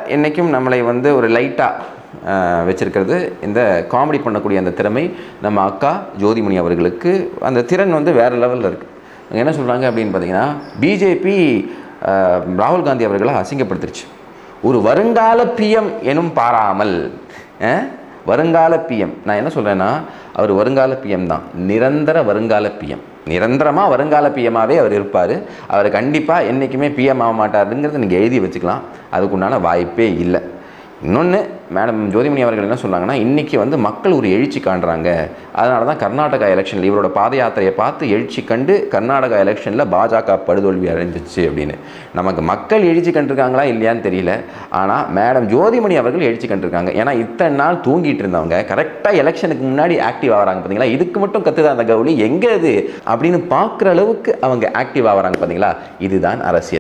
என்றைக்கும் நம்மளை வந்து ஒரு லைட்டாக வச்சிருக்கிறது இந்த காமெடி பண்ணக்கூடிய அந்த திறமை நம்ம அக்கா ஜோதிமணி அவர்களுக்கு அந்த திறன் வந்து வேறு லெவலில் இருக்குது அவங்க என்ன சொல்கிறாங்க அப்படின்னு பார்த்தீங்கன்னா பிஜேபி ராகுல் காந்தி அவர்களை அசிங்கப்படுத்திருச்சு ஒரு வருங்கால பிஎம் எனும் பாராமல் அஹ், வருங்கால பிஎம் நான் என்ன சொல்கிறேன்னா அவர் வருங்கால பிஎம் தான் நிரந்தர வருங்கால பிஎம் நிரந்தரமாக வருங்கால பிஎம்மாகவே அவர் இருப்பார் அவர் கண்டிப்பாக என்றைக்குமே பிஎம் ஆக மாட்டாருங்கிறத நீங்கள் எழுதி வச்சுக்கலாம் அதுக்குண்டான வாய்ப்பே இல்லை இன்னொன்று மேடம் ஜோதிமணி அவர்கள் என்ன சொன்னாங்கன்னா இன்றைக்கி வந்து மக்கள் ஒரு எழுச்சி காண்றாங்க அதனால தான் கர்நாடகா எலெக்ஷனில் இவரோட பாத யாத்திரையை பார்த்து எழுச்சி கண்டு கர்நாடகா எலெக்ஷனில் பாஜக படுதோல்வி அடைஞ்சிச்சு அப்படின்னு நமக்கு மக்கள் எழுச்சி கண்டிருக்காங்களா இல்லையான்னு தெரியல ஆனால் மேடம் ஜோதிமணி அவர்கள் எழுச்சி கண்டிருக்காங்க ஏன்னா இத்தனை நாள் தூங்கிட்டு இருந்தவங்க கரெக்டாக எலெக்ஷனுக்கு முன்னாடி ஆக்டிவ் ஆகிறாங்க பார்த்தீங்களா இதுக்கு மட்டும் கற்றுதான் அந்த கவுளி எங்கே இது அப்படின்னு பார்க்குற அளவுக்கு அவங்க ஆக்டிவ் ஆகிறாங்க பார்த்தீங்களா இதுதான் அரசியல்